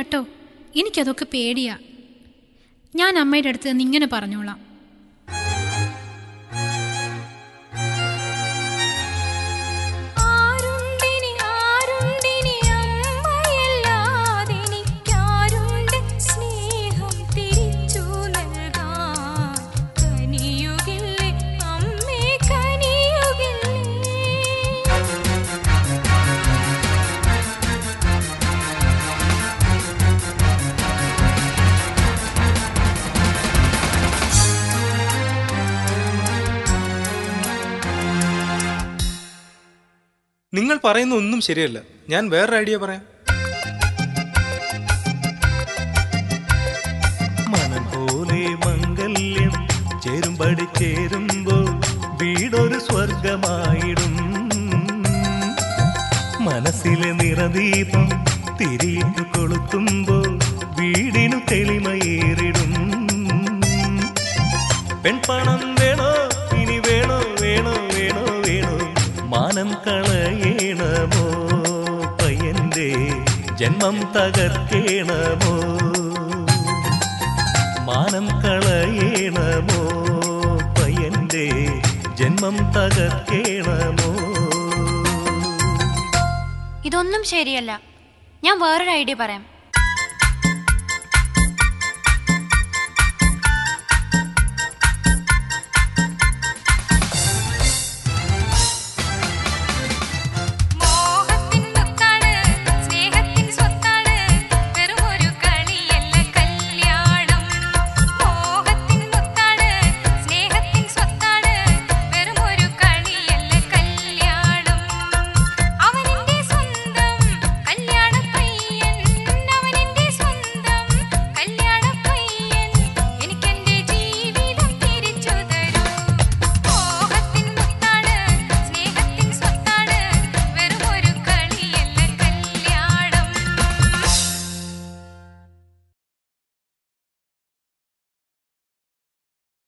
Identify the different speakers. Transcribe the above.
Speaker 1: കേട്ടോ എനിക്കതൊക്കെ പേടിയാ ഞാൻ അമ്മയുടെ അടുത്ത് നിന്ന് ഇങ്ങനെ പറഞ്ഞോളാം
Speaker 2: ആരുണ്ടിനി ആരുണ്ടിനി അമ്മയല്ലാതെനിക്കാരുണ്ട് സ്നേഹം തിരിച്ചു നൽകാൻ കനിയുകില്ലേ അമ്മേ കനിയുകില്ലേ
Speaker 3: നിങ്ങൾ പറയുന്ന ഒന്നും ശരിയല്ല ഞാൻ വേറൊരു ഐഡിയ പറയാം
Speaker 4: മനം പോലെ മംഗല്യം ചേരുമ്പടി ചേരുമ്പോൾ വീടൊരു സ്വർഗമായിടും മനസ്സിലെ നിറദീപം തിരിയിട്ട് കൊളുത്തുമ്പോൾ വീടിനു തെളിമയേറിടും പെൺപണം വേണോ ഇനി വേണോ വേണോ വേണോ വേണോ മാനം കളയണമോ പയ്യന്റെ ജന്മം തകർക്കേണമോ മാനം കളയണമോ പയ്യന്റെ ജന്മം തകർക്കേണമോ
Speaker 5: ഇതൊന്നും ശരിയല്ല ഞാൻ വേറൊരു ഐഡിയ പറയാം